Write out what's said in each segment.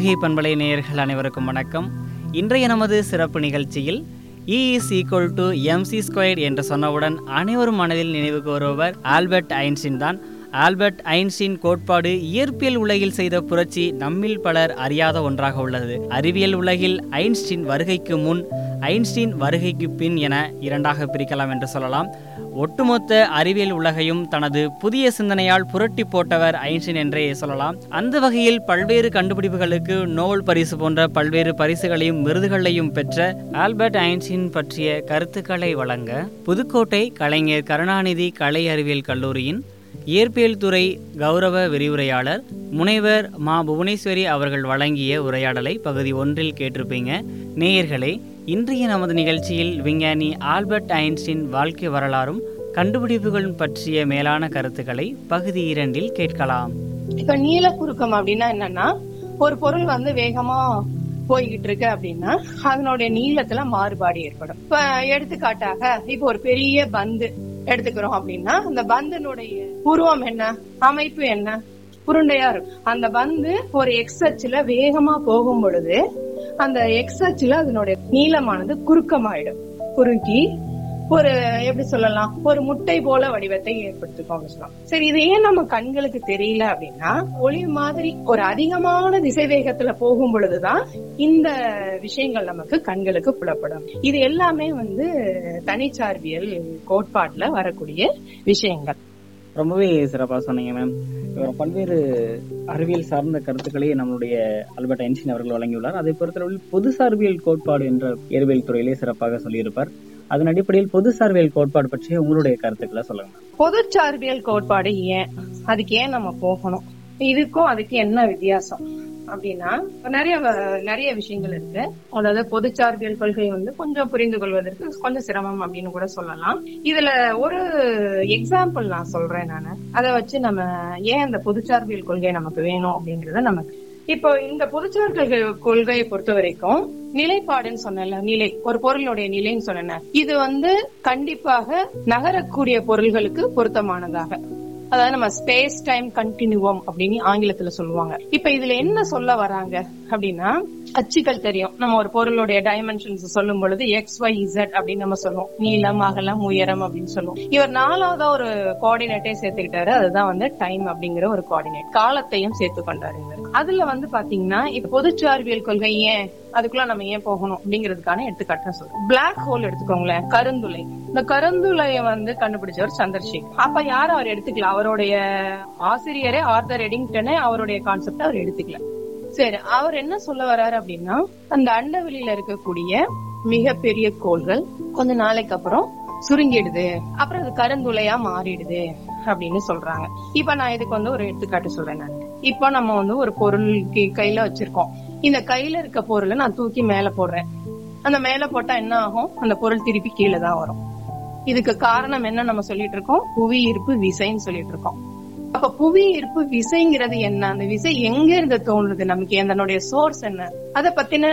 பொதிகை பண்பலை நேயர்கள் அனைவருக்கும் வணக்கம் இன்றைய நமது சிறப்பு நிகழ்ச்சியில் E is equal to M C square என்று சொன்னவுடன் அனைவரும் மனதில் நினைவுக்கு வருபவர் ஆல்பர்ட் ஐன்ஸ்டீன் தான் ஆல்பர்ட் ஐன்ஸ்டீன் கோட்பாடு இயற்பியல் உலகில் செய்த புரட்சி நம்மில் பலர் அறியாத ஒன்றாக உள்ளது அறிவியல் உலகில் ஐன்ஸ்டீன் வருகைக்கு முன் ஐன்ஸ்டீன் வருகைக்கு பின் என இரண்டாக பிரிக்கலாம் என்று சொல்லலாம் ஒட்டுமொத்த அறிவியல் உலகையும் தனது புதிய சிந்தனையால் புரட்டி போட்டவர் ஐன்ஸ்டீன் என்றே சொல்லலாம் அந்த வகையில் பல்வேறு கண்டுபிடிப்புகளுக்கு நோபல் பரிசு போன்ற பல்வேறு பரிசுகளையும் விருதுகளையும் பெற்ற ஆல்பர்ட் ஐன்ஸ்டீன் பற்றிய கருத்துக்களை வழங்க புதுக்கோட்டை கலைஞர் கருணாநிதி கலை அறிவியல் கல்லூரியின் இயற்பியல் துறை கௌரவ விரிவுரையாளர் முனைவர் மா புவனேஸ்வரி அவர்கள் வழங்கிய உரையாடலை பகுதி ஒன்றில் கேட்டிருப்பீங்க நேயர்களே இன்றைய நமது நிகழ்ச்சியில் விஞ்ஞானி ஆல்பர்ட் ஐன்ஸ்டீன் வாழ்க்கை வரலாறும் கண்டுபிடிப்புகள் பற்றிய மேலான கருத்துக்களை பகுதி இரண்டில் கேட்கலாம் இப்ப நீல குறுக்கம் அப்படின்னா என்னன்னா ஒரு பொருள் வந்து வேகமா போய்கிட்டு இருக்கு அப்படின்னா அதனுடைய நீளத்துல மாறுபாடு ஏற்படும் இப்ப எடுத்துக்காட்டாக இப்ப ஒரு பெரிய பந்து எடுத்துக்கிறோம் அப்படின்னா அந்த பந்தினுடைய உருவம் என்ன அமைப்பு என்ன உருண்டையா இருக்கும் அந்த பந்து ஒரு எக்ஸ் அச்சுல வேகமா போகும் பொழுது அந்த எக்ஸ் அச்சுல அதனுடைய நீளமானது குறுக்கமாயிடும் குறுக்கி ஒரு எப்படி சொல்லலாம் ஒரு முட்டை போல வடிவத்தை ஏற்படுத்திக்கும் அப்படின்னு சொல்லலாம் சரி இது ஏன் நம்ம கண்களுக்கு தெரியல அப்படின்னா ஒளி மாதிரி ஒரு அதிகமான திசை வேகத்துல போகும் பொழுதுதான் இந்த விஷயங்கள் நமக்கு கண்களுக்கு புலப்படும் இது எல்லாமே வந்து தனிச்சார்பியல் கோட்பாட்டுல வரக்கூடிய விஷயங்கள் ரொம்பவே சிறப்பாக சொன்னீங்க மேம் பல்வேறு அறிவியல் சார்ந்த கருத்துக்களை நம்மளுடைய ஆல்பர்ட் ஐன்ஸ்டீன் அவர்கள் வழங்கியுள்ளார் அதை பொறுத்தளவில் பொது சார்பியல் கோட்பாடு என்ற இயற்பியல் துறையிலே சிறப்பாக சொல்லியிருப்பார் அதன் அடிப்படையில் பொது சார்பியல் கோட்பாடு பற்றிய உங்களுடைய கருத்துக்களை சொல்லுங்க பொது சார்பியல் கோட்பாடு ஏன் அதுக்கு ஏன் நம்ம போகணும் இதுக்கும் அதுக்கு என்ன வித்தியாசம் அப்படின்னா நிறைய வ- நிறைய விஷயங்கள் இருக்கு அதாவது பொது சார்பியல் கொள்கை வந்து கொஞ்சம் புரிந்து கொள்வதற்கு கொஞ்சம் சிரமம் அப்படின்னு கூட சொல்லலாம் இதுல ஒரு எக்ஸாம்பிள் நான் சொல்றேன் நானு அதை வச்சு நம்ம ஏன் இந்த பொது சார்பியல் கொள்கை நமக்கு வேணும் அப்படிங்கறத நமக்கு இப்போ இந்த பொதுச்சார்பியல் கொள்கையை பொறுத்த வரைக்கும் நிலைப்பாடுன்னு சொன்னேன்ல நிலை ஒரு பொருளுடைய நிலைன்னு சொன்னேன் இது வந்து கண்டிப்பாக நகரக்கூடிய பொருள்களுக்கு பொருத்தமானதாக அதாவது நம்ம ஸ்பேஸ் டைம் கண்டினியூவம் அப்படின்னு ஆங்கிலத்துல சொல்லுவாங்க இப்ப இதுல என்ன சொல்ல வராங்க அப்படின்னா அச்சுக்கள் தெரியும் நம்ம ஒரு பொருளுடைய டைமென்ஷன்ஸ் சொல்லும் பொழுது எக்ஸ் ஒய் இசட் அப்படின்னு நம்ம சொல்லுவோம் நீளம் அகலம் உயரம் அப்படின்னு சொல்லுவோம் இவர் நாலாவதா ஒரு கோஆர்டினேட்டே சேர்த்துக்கிட்டாரு அதுதான் வந்து டைம் அப்படிங்கிற ஒரு கோஆர்டினேட் காலத்தையும் சேர்த்து கொண்டாரு இவர் அதுல வந்து பாத்தீங்கன்னா இப்ப பொதுச்சார்பியல் கொள்கை ஏன் அதுக்குள்ள நம்ம ஏன் போகணும் அப்படிங்கிறதுக்கான எடுத்துக்காட்டு சொல்றேன் பிளாக் ஹோல் எடுத்துக்கோங்களேன் கருந்துளை இந்த கருந்துளைய வந்து கண்டுபிடிச்சவர் சந்திரசேகர் அப்ப யாரும் அவர் எடுத்துக்கல அவருடைய ஆசிரியரே ஆர்தர் எடிங்டனே அவருடைய கான்செப்ட் அவர் எடுத்துக்கல சரி அவர் என்ன சொல்ல வர்றாரு அப்படின்னா அந்த அண்டவெளியில இருக்கக்கூடிய மிகப்பெரிய கோள்கள் கொஞ்ச நாளைக்கு அப்புறம் சுருங்கிடுது அப்புறம் அது கருந்துளையா மாறிடுது அப்படின்னு சொல்றாங்க இப்ப நான் இதுக்கு வந்து ஒரு எடுத்துக்காட்டு சொல்றேன் நான் இப்ப நம்ம வந்து ஒரு பொருள் கி- கையில வச்சிருக்கோம் இந்த கையில இருக்க பொருளை நான் தூக்கி மேல போடுறேன் அந்த மேல போட்டா என்ன ஆகும் அந்த பொருள் திருப்பி கீழே தான் வரும் இதுக்கு காரணம் என்ன நம்ம சொல்லிட்டு இருக்கோம் புவி ஈர்ப்பு விசைன்னு சொல்லிட்டு இருக்கோம் அப்ப புவி ஈர்ப்பு விசைங்கிறது என்ன அந்த விசை எங்க இருந்து தோன்றுது நமக்கு அதனுடைய சோர்ஸ் என்ன அத பத்தின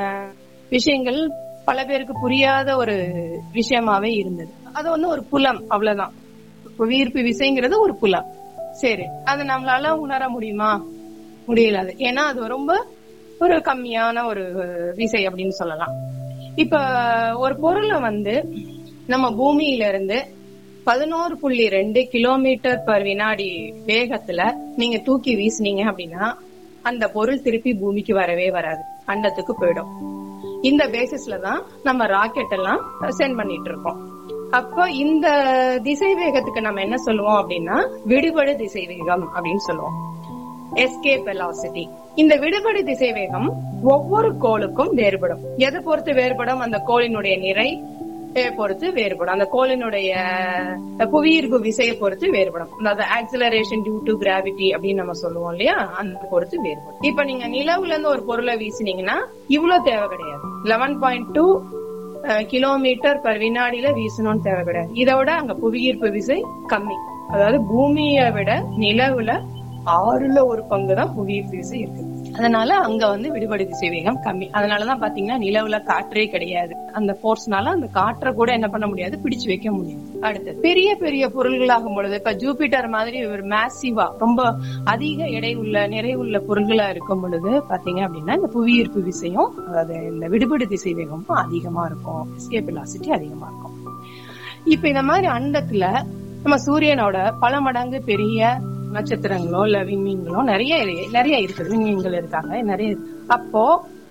விஷயங்கள் பல பேருக்கு புரியாத ஒரு விஷயமாவே இருந்தது அது வந்து ஒரு புலம் அவ்வளவுதான் புவி ஈர்ப்பு விசைங்கிறது ஒரு புலம் சரி அதை நம்மளால உணர முடியுமா முடியலாது ஏன்னா அது ரொம்ப ஒரு கம்மியான ஒரு விசை அப்படின்னு சொல்லலாம் இப்ப ஒரு பொருளை வந்து நம்ம பூமியில இருந்து பதினோரு புள்ளி ரெண்டு கிலோமீட்டர் பர் வினாடி வேகத்துல நீங்க தூக்கி வீசுனீங்க அப்படின்னா அந்த பொருள் திருப்பி பூமிக்கு வரவே வராது அண்டத்துக்கு போயிடும் இந்த பேசிஸ்ல தான் நம்ம ராக்கெட் எல்லாம் சென்ட் பண்ணிட்டு இருக்கோம் அப்போ இந்த திசை வேகத்துக்கு நம்ம என்ன சொல்லுவோம் அப்படின்னா விடுபடு திசை வேகம் அப்படின்னு சொல்லுவோம் எஸ்கேப் வெலாசிட்டி இந்த விடுபடு திசை வேகம் ஒவ்வொரு கோளுக்கும் வேறுபடும் எதை பொறுத்து வேறுபடும் அந்த கோளினுடைய நிறை அஹ், பொறுத்து வேறுபடும் அந்த கோளினுடைய புவியீர்ப்பு விசையை பொறுத்து வேறுபடும் அதாவது ஆக்சிலரேஷன் டியூ டு கிராவிட்டி அப்படின்னு நம்ம சொல்லுவோம் இல்லையா அந்த பொறுத்து வேறுபடும் இப்ப நீங்க நிலவுல இருந்து ஒரு பொருளை வீசினீங்கன்னா இவ்வளவு தேவை கிடையாது eleven point two kilometre per வினாடியில வீசணும்னு தேவை கிடையாது இதை விட அங்க புவியீர்ப்பு விசை கம்மி அதாவது பூமியை விட நிலவுல ஆறுல ஒரு பங்கு தான் புவியீர்ப்பு விசை இருக்கு அதனால அங்க வந்து விடுபடு திசைவேகம் கம்மி அதனாலதான் பாத்தீங்கன்னா நிலவுல காற்றே கிடையாது அந்த போர்ஸ்னால அந்த காற்றை கூட என்ன பண்ண முடியாது பிடிச்சு வைக்க முடியும் அடுத்து பெரிய பெரிய பொருள்களாகும் பொழுது இப்ப ஜூபிட்டர் மாதிரி ஒரு மேசிவா ரொம்ப அதிக எடை உள்ள நிறை உள்ள பொருள்களா இருக்கும் பொழுது பாத்தீங்க அப்படின்னா இந்த புவியீர்ப்பு விசையும் அதாவது இந்த விடுபடு திசைவேகமும் அதிகமா இருக்கும் எஸ்கேப் வெலாசிட்டி அதிகமா இருக்கும் இப்ப இந்த மாதிரி அண்டத்துல நம்ம சூரியனோட பல மடங்கு பெரிய நட்சத்திரங்களோ இல்ல விண்மீன்களோ நிறைய இரு- நிறைய இருக்குது விண்மீன்கள் இருக்காங்க நிறைய இருக்கு. அப்போ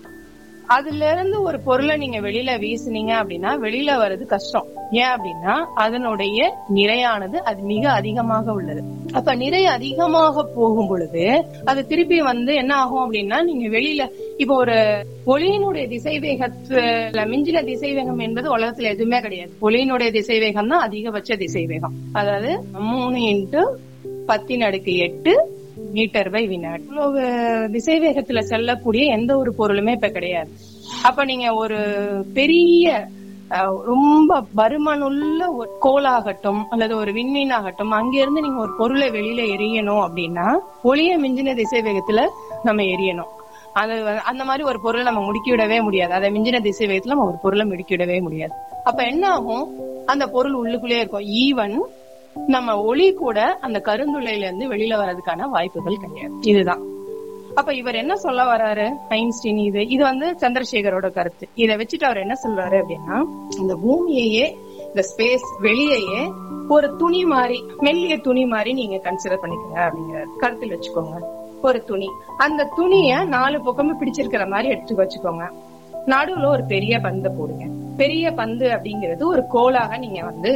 அதுல இருந்து ஒரு பொருளை நீங்க வெளியில வீசுனீங்க அப்படின்னா வெளியில வர்றது கஷ்டம் ஏன் அப்படின்னா அதனுடைய நிறையானது அது மிக அதிகமாக உள்ளது அப்ப நிறை அதிகமாக போகும் பொழுது அது திருப்பி வந்து என்ன ஆகும் அப்படின்னா நீங்க வெளியில இப்போ ஒரு ஒளியினுடைய திசைவேகத்துல மிஞ்சின திசைவேகம் என்பது உலகத்துல எதுவுமே கிடையாது ஒளியினுடைய திசைவேகம் தான் அதிகபட்ச திசைவேகம் அதாவது மூணு இன்ட்டு பத்தின் அடுக்கு எட்டு மீட்டர் பை வினாடி இவ்வளவு திசைவேகத்துல செல்லக்கூடிய எந்த ஒரு பொருளுமே இப்ப கிடையாது அப்ப நீங்க ஒரு பெரிய அஹ், ரொம்ப பருமனுள்ள ஒரு கோளாகட்டும் அல்லது ஒரு விண்மீனாகட்டும் அங்கிருந்து நீங்க ஒரு பொருளை வெளியில எரியணும் அப்படின்னா ஒளிய மிஞ்சின திசைவேகத்துல நம்ம எரியணும் அது வ- அந்த மாதிரி ஒரு பொருளை நம்ம முடுக்கி விடவே முடியாது அதை மிஞ்சின திசை வேகத்துல நம்ம ஒரு பொருளை முடுக்கி விடவே முடியாது அப்ப என்ன ஆகும் அந்த பொருள் உள்ளுக்குள்ளே இருக்கும் ஈவன் நம்ம ஒளி கூட அந்த கருந்துளையில இருந்து வெளியில வர்றதுக்கான வாய்ப்புகள் கிடையாது இதுதான் அப்ப இவர் என்ன சொல்ல வராரு ஐன்ஸ்டீன் இது இது வந்து சந்திரசேகரோட கருத்து இத வச்சுட்டு அவர் என்ன சொல்றாரு அப்படின்னா இந்த பூமியையே இந்த ஸ்பேஸ் வெளியையே ஒரு துணி மாதிரி மெல்லிய துணி மாதிரி நீங்க கன்சிடர் பண்ணிக்கங்க அப்படிங்கிறாரு கருத்தில் வச்சுக்கோங்க ஒரு துணி அந்த துணிய நாலு பக்கமும் பிடிச்சிருக்கிற மாதிரி எடுத்து வச்சுக்கோங்க நடுவுல ஒரு பெரிய பந்து போடுங்க பெரிய பந்து அப்படிங்கிறது ஒரு கோலாக நீங்க வந்து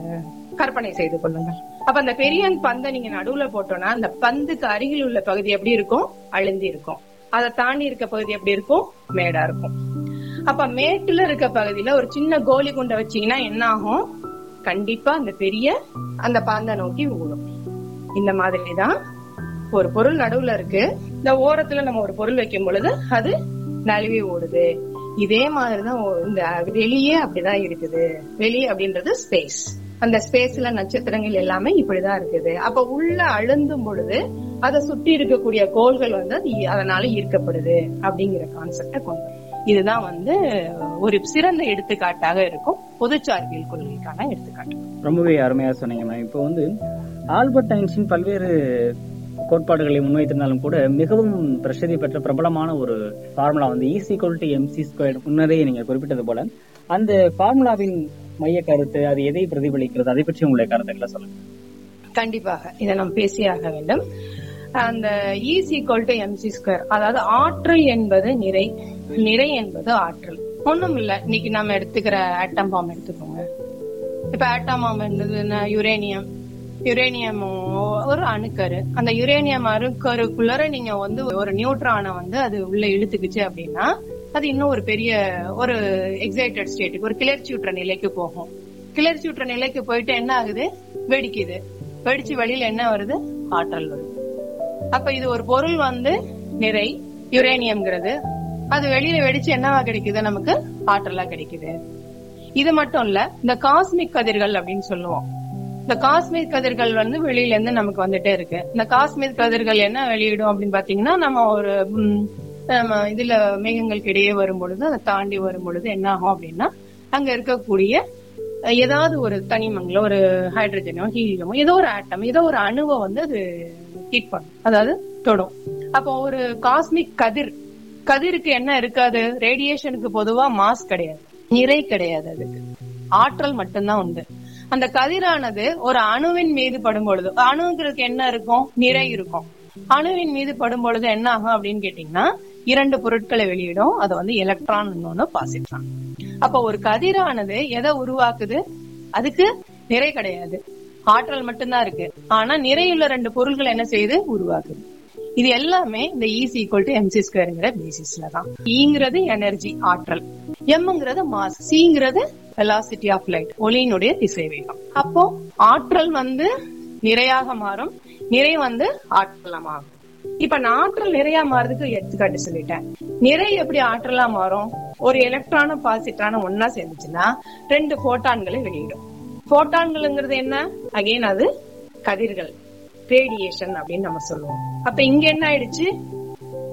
கற்பனை செய்து கொள்ளுங்கள் அப்ப அந்த பெரிய பந்தை நீங்க நடுவுல போட்டோம்னா அந்த பந்துக்கு அருகில் உள்ள பகுதி எப்படி இருக்கும் அழுந்தி இருக்கும் அதை தாண்டி இருக்க பகுதி எப்படி இருக்கும் மேடா இருக்கும் அப்ப மேட்டுல இருக்க பகுதியில ஒரு சின்ன கோலி குண்டை வச்சீங்கன்னா என்ன ஆகும் கண்டிப்பா அந்த பெரிய அந்த பந்தை நோக்கி விழும் இந்த மாதிரிதான் ஒரு பொருள் நடுவுல இருக்கு இந்த ஓரத்துல நம்ம ஒரு பொருள் வைக்கும் பொழுது அது நழுவி ஓடுது இதே மாதிரிதான் ஒ- இந்த வெளியே அப்படிதான் இருக்குது வெளியே அப்படின்றது ஸ்பேஸ் அந்த ஸ்பேஸ்ல நட்சத்திரங்கள் எல்லாமே இப்படிதான் இருக்குது அப்ப உள்ள அழுந்தும் பொழுது அதை சுற்றி இருக்கக்கூடிய கோள்கள் வந்து அது ஈ- அதனால ஈர்க்கப்படுது அப்படிங்கிற கான்செப்ட கொண்டு வரும். இதுதான் வந்து ஒரு சிறந்த எடுத்துக்காட்டாக இருக்கும் பொதுச்சார்பியல் கொள்கைக்கான எடுத்துக்காட்டு ரொம்பவே அருமையா சொன்னீங்க மேம் இப்போ வந்து ஆல்பர்ட் ஐன்ஸ்டீன் பல்வேறு கோட்பாடுகளை முன்வைத்திருந்தாலும் கூட மிகவும் பிரசித்தி பெற்ற பிரபலமான ஒரு ஃபார்முலா வந்து E is equal to M C square முன்னரே நீங்க குறிப்பிட்டது போல அந்த ஃபார்முலாவின் மைய கருத்து அது எதை பிரதிபலிக்கிறது அதை பற்றி உங்களுடைய கருத்துக்களை சொல்லுங்க கண்டிப்பாக இதை நாம் பேசியாக வேண்டும் அந்த E is equal to M C square அதாவது ஆற்றல் என்பது நிறை நிறை என்பது ஆற்றல் ஒண்ணும் இல்ல இன்னைக்கு நம்ம எடுத்துக்கிற ஆட்டம் பாம் எடுத்துக்கோங்க இப்ப ஆட்டம் பாம் இருந்தது என்ன யுரேனியம் யுரேனியம் ஒரு அணுக்கரு அந்த யுரேனியம் அணுக்கருக்குள்ளார நீங்க வந்து ஒரு நியூட்ரானை வந்து அது உள்ள இழுத்துக்குச்சு அப்படின்னா அது இன்னும் ஒரு பெரிய ஒரு எக்ஸைட்டட் ஸ்டேட்டுக்கு ஒரு கிளர்ச்சியுற்ற நிலைக்கு போகும் கிளர்ச்சியுற்ற நிலைக்கு போயிட்டு என்ன ஆகுது வெடிக்குது வெடிச்சு வெளியில என்ன வருது ஆற்றல் வருது அப்ப இது ஒரு பொருள் வந்து நிறை யுரேனியம்ங்கிறது அது வெளியில வெடிச்சு என்னவா கிடைக்குது நமக்கு ஆற்றலா கிடைக்குது இது மட்டும் இல்ல இந்த காஸ்மிக் கதிர்கள் அப்படின்னு சொல்லுவோம் இந்த காஸ்மிக் கதிர்கள் வந்து வெளியில இருந்து நமக்கு வந்துட்டே இருக்கு இந்த காஸ்மிக் கதிர்கள் என்ன வெளியிடும் அப்படின்னு பாத்தீங்கன்னா நம்ம ஒரு ம், நம்ம இதுல மேகங்களுக்கு இடையே வரும் பொழுது அதை தாண்டி வரும் பொழுது என்ன ஆகும் அப்படின்னா அங்க இருக்கக்கூடிய அஹ், ஏதாவது ஒரு தனிமங்களோ ஒரு ஹைட்ரஜனோ ஹீலியமோ ஏதோ ஒரு ஆட்டம் ஏதோ ஒரு அணுவை வந்து அது ஹீட் பண்ணும் அதாவது தொடும் அப்போ ஒரு காஸ்மிக் கதிர் கதிருக்கு என்ன இருக்காது ரேடியேஷனுக்கு பொதுவா மாஸ் கிடையாது நிறை கிடையாது அதுக்கு ஆற்றல் மட்டும்தான் உண்டு அந்த கதிரானது ஒரு அணுவின் மீது படும் பொழுது அணுங்கிறதுக்கு என்ன இருக்கும் நிறை இருக்கும் அணுவின் மீது படும் பொழுது என்ன ஆகும் அப்படின்னு கேட்டீங்கன்னா இரண்டு பொருட்களை வெளியிடும் அது வந்து எலக்ட்ரான் இன்னொன்னு பாசிட்ரான் அப்ப ஒரு கதிரானது எதை உருவாக்குது அதுக்கு நிறை கிடையாது ஆற்றல் மட்டும்தான் இருக்கு ஆனா நிறையுள்ள ரெண்டு பொருள்கள் என்ன செய்யுது உருவாக்குது இது எல்லாமே இந்த ஈஸ் ஈக்குவல் டு எம்சி ஸ்கொயர்ங்கிற பேசிஸ்ல தான் ஈங்கிறது எனர்ஜி ஆற்றல் எம்ங்கிறது மாஸ் சிங்கிறது வெலாசிட்டி ஆஃப் லைட் ஒளியினுடைய திசைவேகம் அப்போ ஆற்றல் வந்து நிறையாக மாறும் நிறை வந்து ஆற்றலா மாறும் இப்ப நான் ஆற்றல் நிறையா மாறதுக்கு எடுத்துக்காட்டு சொல்லிட்டேன் நிறை எப்படி ஆற்றலா மாறும் ஒரு எலக்ட்ரானும் பாசிட்ரானும் ஒன்னா சேர்ந்துச்சுன்னா ரெண்டு போட்டான்களை வெளியிடும் போட்டான்கள்ங்கிறது என்ன அகைன் அது கதிர்கள் ரேடியேஷன் அப்படின்னு நம்ம சொல்லுவோம் அப்ப இங்க என்ன ஆயிடுச்சு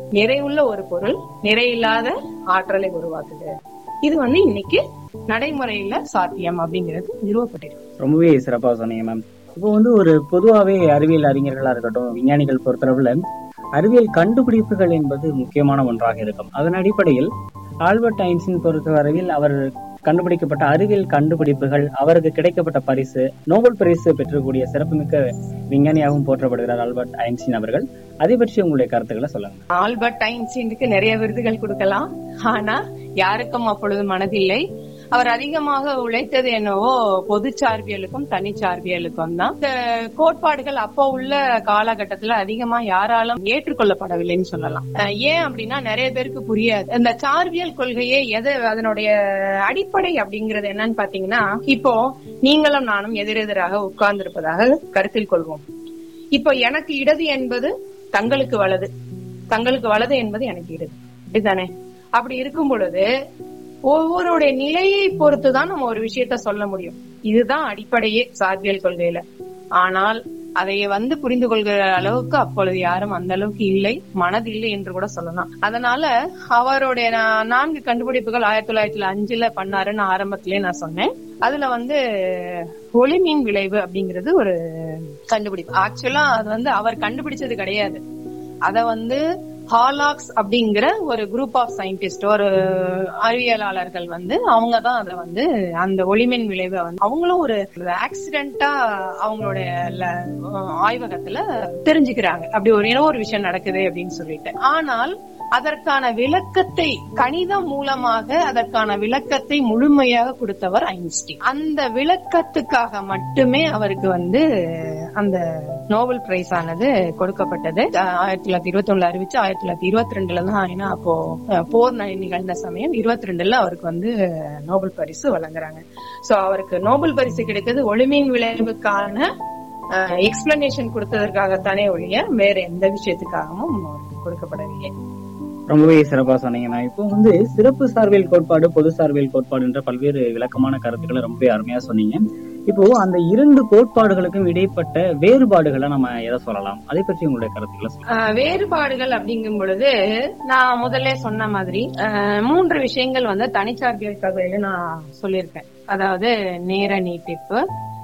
நிறைவுள்ள ஒரு பொருள் நிறையில்லாத ஆற்றலை உருவாக்குது இது வந்து இன்னைக்கு நடைமுறையில சாத்தியம் அப்படிங்கிறது நிறுவப்பட்டிருக்கு ரொம்பவே சிறப்பாக சொன்னீங்க மேம் இப்போ வந்து ஒரு பொதுவாகவே அறிவியல் அறிஞர்களா இருக்கட்டும் விஞ்ஞானிகள் பொறுத்தளவுல அறிவியல் கண்டுபிடிப்புகள் என்பது முக்கியமான ஒன்றாக இருக்கும் அதன் அடிப்படையில் ஆல்பர்ட் ஐன்ஸ்டீன் பொறுத்தவரையில் அவர் கண்டுபிடிக்கப்பட்ட அறிவியல் கண்டுபிடிப்புகள் அவருக்கு கிடைக்கப்பட்ட பரிசு நோபல் பரிசு பெற்றக்கூடிய சிறப்புமிக்க விஞ்ஞானியாகவும் போற்றப்படுகிறார் ஆல்பர்ட் ஐன்ஸ்டீன் அவர்கள் அதை பற்றி உங்களுடைய கருத்துக்களை சொல்லுங்க ஆல்பர்ட் ஐன்ஸ்டீனுக்கு நிறைய விருதுகள் கொடுக்கலாம் ஆனா யாருக்கும் அப்பொழுது மனதில்லை அவர் அதிகமாக உழைத்தது என்னவோ பொது சார்பியலுக்கும் தனிச்சார்பியலுக்கும் தான் இந்த கோட்பாடுகள் அப்போ உள்ள காலகட்டத்துல அதிகமா யாராலும் ஏற்றுக்கொள்ளப்படவில்லைன்னு சொல்லலாம் அஹ் ஏன் அப்படின்னா நிறைய பேருக்கு புரியாது இந்த சார்பியல் கொள்கையே எது அதனுடைய அடிப்படை அப்படிங்கறது என்னன்னு பாத்தீங்கன்னா இப்போ நீங்களும் நானும் எதிரெதிராக உட்கார்ந்து இருப்பதாக கருத்தில் கொள்வோம் இப்போ எனக்கு இடது என்பது தங்களுக்கு வலது தங்களுக்கு வலது என்பது எனக்கு இடது அப்படிதானே அப்படி இருக்கும் பொழுது ஒவ்வொருடைய நிலையை பொறுத்துதான் நம்ம ஒரு விஷயத்த சொல்ல முடியும் இதுதான் அடிப்படையே சார்பியல் கொள்கையில ஆனால் அதை வந்து புரிந்து கொள்கிற அளவுக்கு அப்பொழுது யாரும் அந்த அளவுக்கு இல்லை மனதில்லை என்று கூட சொல்லலாம் அதனால அவருடைய நா- நான்கு கண்டுபிடிப்புகள் ஆயிரத்தி தொள்ளாயிரத்தி அஞ்சுல பண்ணாருன்னு ஆரம்பத்திலேயே நான் சொன்னேன் அதுல வந்து ஒளிமின் விளைவு அப்படிங்கிறது ஒரு கண்டுபிடிப்பு ஆக்சுவலா அது வந்து அவர் கண்டுபிடிச்சது கிடையாது அத வந்து ஹாலாக்ஸ் அப்படிங்கிற ஒரு குரூப் ஆஃப் சயின்டிஸ்ட் ஒரு அறிவியலாளர்கள் வந்து அவங்க தான் அதை வந்து அந்த ஒளிமின் விளைவை வந்து அவங்களும் ஒரு ஆக்சிடென்டா அவங்களுடைய ல- ஆய்வகத்துல தெரிஞ்சுக்கிறாங்க அப்படி ஒரு ஏதோ ஒரு விஷயம் நடக்குது அப்படின்னு சொல்லிட்டு ஆனால் அதற்கான விளக்கத்தை கணிதம் மூலமாக அதற்கான விளக்கத்தை முழுமையாக கொடுத்தவர் ஐன்ஸ்டீன் அந்த விளக்கத்துக்காக மட்டுமே அவருக்கு வந்து அந்த நோபல் பிரைஸ் ஆனது கொடுக்கப்பட்டது அஹ் ஆயிரத்தி தொள்ளாயிரத்தி இருபத்தி ஒண்ணுல அறிவிச்சு ஆயிரத்தி தொள்ளாயிரத்தி இருபத்தி ரெண்டுல தான் ஏன்னா அப்போ அஹ், போர் நி- நிகழ்ந்த சமயம் இருபத்தி ரெண்டுல அவருக்கு வந்து நோபல் பரிசு வழங்குறாங்க சோ அவருக்கு நோபல் பரிசு கிடைத்தது ஒளிமின் விளைவுக்கான எக்ஸ்பிளனேஷன் கொடுத்ததற்காகத்தானே ஒழிய வேற எந்த விஷயத்துக்காகவும் அவருக்கு கொடுக்கப்படவில்லை ரொம்பவே சிறப்பா சொன்னீங்க நான் இப்போ வந்து சிறப்பு சார்பியல் கோட்பாடு பொது சார்பியல் கோட்பாடு என்ற பல்வேறு விளக்கமான கருத்துக்களை ரொம்பவே அருமையா சொன்னீங்க இப்போ அந்த இரண்டு கோட்பாடுகளுக்கும் இடைப்பட்ட வேறுபாடுகளை நம்ம எதை சொல்லலாம் அதை பற்றி உங்களுடைய கருத்துக்களை சொல்லுங்க ஆஹ் வேறுபாடுகள் அப்படிங்கும் பொழுது நான் முதல்ல சொன்ன மாதிரி ஆஹ் மூன்று விஷயங்கள் வந்து தனிச்சார்பியல் கதையில நான் சொல்லியிருக்கேன் அதாவது நேர நீட்டிப்பு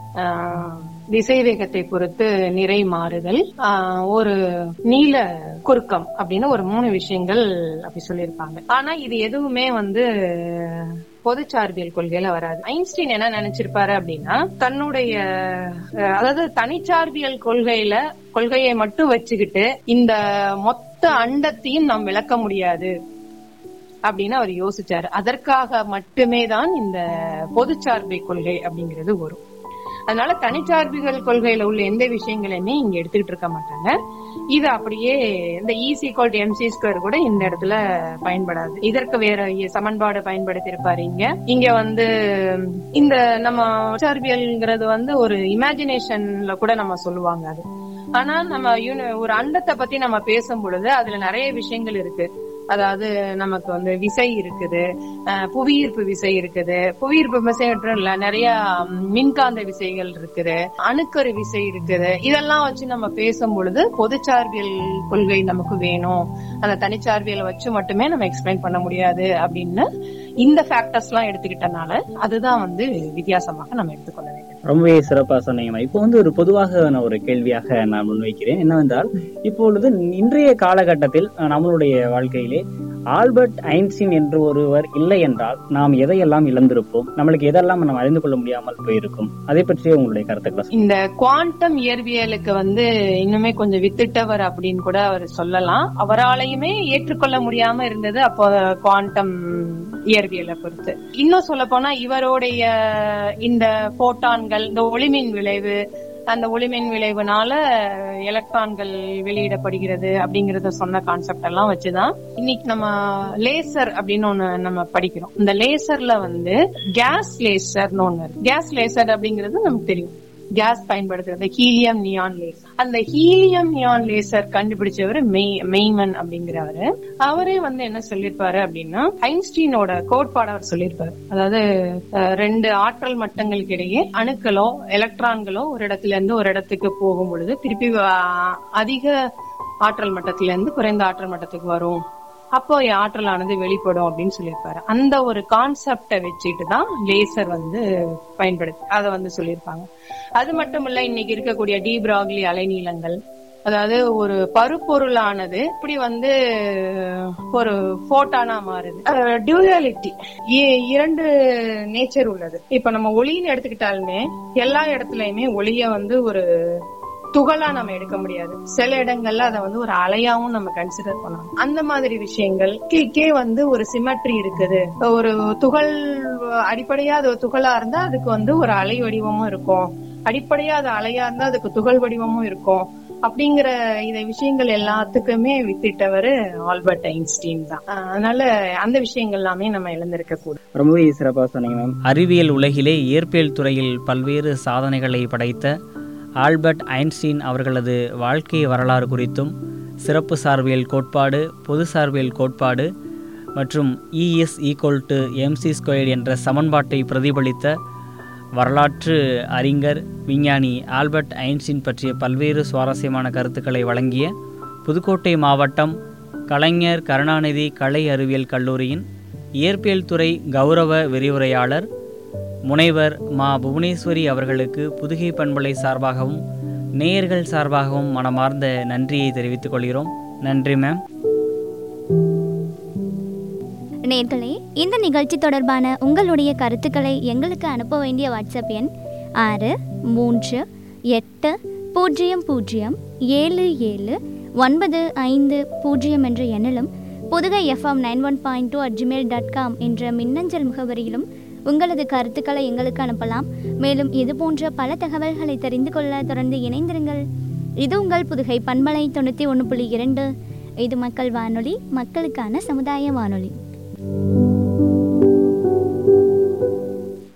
ஆஹ் திசை வேகத்தை பொறுத்து நிறை மாறுதல் ஆஹ் ஒரு நீல குறுக்கம் அப்படின்னு ஒரு மூணு விஷயங்கள் அப்படி சொல்லியிருப்பாங்க ஆனா இது எதுவுமே வந்து பொதுச்சார்பியல் கொள்கையில வராது ஐன்ஸ்டீன் என்ன நினைச்சிருப்பாரு அப்படின்னா தன்னுடைய அஹ், அதாவது தனிச்சார்பியல் கொள்கையில கொள்கையை மட்டும் வச்சுக்கிட்டு இந்த மொத்த அண்டத்தையும் நாம் விளக்க முடியாது அப்படின்னு அவர் யோசிச்சாரு அதற்காக மட்டுமே தான் இந்த பொதுச்சார்பை கொள்கை அப்படிங்கிறது வரும் அதனால தனிச்சார்பிகள் கொள்கையில உள்ள எந்த விஷயங்களையுமே இங்க எடுத்துக்கிட்டு இருக்க மாட்டாங்க இது அப்படியே இந்த ஈசி கோல்ட் எம்சி ஸ்கொயர் கூட இந்த இடத்துல பயன்படாது இதற்கு வேற சமன்பாடு பயன்படுத்தி இருப்பாரு இங்க இங்க வந்து இந்த நம்ம சார்பியல்ங்கிறது வந்து ஒரு இமேஜினேஷன்ல கூட நம்ம சொல்லுவாங்க அது ஆனா நம்ம யூனி- ஒரு அண்டத்தை பத்தி நம்ம பேசும் பொழுது அதுல நிறைய விஷயங்கள் இருக்கு அதாவது நமக்கு வந்து விசை இருக்குது அஹ் புவியீர்ப்பு விசை இருக்குது புவியீர்ப்பு விசை மட்டும் இல்ல நிறைய ம், மின்காந்த விசைகள் இருக்குது அணுக்கரு விசை இருக்குது இதெல்லாம் வச்சு நம்ம பேசும் பொழுது பொதுச்சார்பியல் கொள்கை நமக்கு வேணும் அந்த தனிச்சார்பியலை வச்சு மட்டுமே நம்ம எக்ஸ்பிளைன் பண்ண முடியாது அப்படின்னு இந்த ஃபேக்டர்ஸ் எல்லாம் எடுத்துக்கிட்டனால அதுதான் வந்து வித்தியாசமாக நம்ம எடுத்துக்கொள்ள வேண்டும் ரொம்பவே சிறப்பா சொன்னீங்க இப்போ வந்து ஒரு பொதுவாக நான் ஒரு கேள்வியாக நான் முன்வைக்கிறேன் என்னவென்றால் இப்பொழுது இன்றைய காலகட்டத்தில் அஹ், நம்மளுடைய வாழ்க்கையிலே ஆல்பர்ட் ஐன்ஸ்டீன் என்று ஒருவர் இல்லை என்றால் நாம் எதையெல்லாம் இழந்திருப்போம் நம்மளுக்கு எதெல்லாம் நம்ம அறிந்து கொள்ள முடியாமல் போயிருக்கும் அதை பற்றிய உங்களுடைய கருத்துக்களை சொல்லுங்க. இந்த குவாண்டம் இயற்பியலுக்கு வந்து இன்னுமே கொஞ்சம் வித்திட்டவர் அப்படின்னு கூட அவர் சொல்லலாம் அவராலையுமே ஏற்றுக்கொள்ள முடியாம இருந்தது அப்போ குவாண்டம் இயற்பியலை பொறுத்து இன்னும் சொல்ல போனா இவருடைய இந்த போட்டான்கள் இந்த ஒளிமின் விளைவு அந்த ஒளிமின் விளைவுனால எலக்ட்ரான்கள் வெளியிடப்படுகிறது அப்படிங்கறத சொன்ன கான்செப்ட் எல்லாம் வச்சுதான் இன்னைக்கு நம்ம லேசர் அப்படின்னு ஒண்ணு நம்ம படிக்கிறோம் இந்த லேசர்ல வந்து கேஸ் லேசர்னு ஒண்ணு இருக்கு கேஸ் லேசர் அப்படிங்கிறது நமக்கு தெரியும் கேஸ் பயன்படுத்துறது ஹீலியம் நியான் லேசர் அந்த ஹீலியம் நியான் லேசர் கண்டுபிடிச்சவர் மெய் மெய்மன் அப்படிங்கிறவரு அவரே வந்து என்ன சொல்லிருப்பாரு அப்படின்னா ஐன்ஸ்டீனோட கோட்பாடு அவர் சொல்லியிருப்பாரு அதாவது அஹ், ரெண்டு ஆற்றல் மட்டங்களுக்கு இடையே அணுக்களோ எலக்ட்ரான்களோ ஒரு இடத்துல இருந்து ஒரு இடத்துக்கு போகும் பொழுது திருப்பி அஹ், அதிக ஆற்றல் மட்டத்துல இருந்து குறைந்த ஆற்றல் மட்டத்துக்கு வரும் அப்போ ஆற்றலானது வெளிப்படும் அப்படின்னு சொல்லியிருப்பாரு அந்த ஒரு கான்செப்டை வச்சுட்டு தான் லேசர் வந்து பயன்படுத்தி அதை வந்து சொல்லியிருப்பாங்க அது மட்டும் இல்ல இன்னைக்கு இருக்கக்கூடிய டி பிராக்லி அலைநீளங்கள் அதாவது ஒரு பருப்பொருளானது இப்படி வந்து ஒரு போட்டானா மாறுது டியூயாலிட்டி இரண்டு நேச்சர் உள்ளது இப்ப நம்ம ஒளின்னு எடுத்துக்கிட்டாலுமே எல்லா இடத்துலயுமே ஒளிய வந்து ஒரு துகளா நம்ம எடுக்க முடியாது சில இடங்கள்ல அதை வந்து ஒரு அலையாவும் நம்ம கன்சிடர் பண்ணலாம் அந்த மாதிரி விஷயங்கள் கே வந்து ஒரு சிமெட்ரி இருக்குது ஒரு துகள் அடிப்படையா அது ஒரு துகளா இருந்தா அதுக்கு வந்து ஒரு அலை வடிவமும் இருக்கும் அடிப்படையா அது அலையா இருந்தா அதுக்கு துகள் வடிவமும் இருக்கும் அப்படிங்கிற இந்த விஷயங்கள் எல்லாத்துக்குமே வித்திட்டவர் ஆல்பர்ட் ஐன்ஸ்டீன் தான் அஹ் அதனால அந்த விஷயங்கள் எல்லாமே நம்ம இழந்திருக்க கூடாது ரொம்பவே சிறப்பாக சொன்னீங்க மேம் அறிவியல் உலகிலே இயற்பியல் துறையில் பல்வேறு சாதனைகளை படைத்த ஆல்பர்ட் ஐன்ஸ்டீன் அவர்களது வாழ்க்கை வரலாறு குறித்தும் சிறப்பு சார்பியல் கோட்பாடு பொது சார்பியல் கோட்பாடு மற்றும் E is equal to M C square என்ற சமன்பாட்டை பிரதிபலித்த வரலாற்று அறிஞர் விஞ்ஞானி ஆல்பர்ட் ஐன்ஸ்டீன் பற்றிய பல்வேறு சுவாரஸ்யமான கருத்துக்களை வழங்கிய புதுக்கோட்டை மாவட்டம் கலைஞர் கருணாநிதி கலை அறிவியல் கல்லூரியின் இயற்பியல் துறை கௌரவ விரிவுரையாளர் முனைவர் மா புவனேஸ்வரி அவர்களுக்கு புதுகை பண்பலை சார்பாகவும் நேயர்கள் சார்பாகவும் மனமார்ந்த நன்றியை தெரிவித்துக் கொள்கிறோம் நன்றி மேம் நேர்களே இந்த நிகழ்ச்சி தொடர்பான உங்களுடைய கருத்துக்களை எங்களுக்கு அனுப்ப வேண்டிய வாட்ஸ்அப் எண் ஆறு மூன்று எட்டு பூஜ்ஜியம் பூஜ்ஜியம் ஏழு ஏழு ஒன்பது ஐந்து பூஜ்ஜியம் என்ற எண்ணிலும் Pudugai FM nine one point two at Gmail dot com என்ற மின்னஞ்சல் முகவரியிலும் உங்களது கருத்துக்களை எங்களுக்கு அனுப்பலாம் மேலும் இது போன்ற பல தகவல்களை தெரிந்து கொள்ள தொடர்ந்து இணைந்திருங்கள் இது உங்கள் புதுகை பண்பலை தொண்ணூற்றி ஒன்று புள்ளி இரண்டு இது மக்கள் வானொலி மக்களுக்கான சமுதாய வானொலி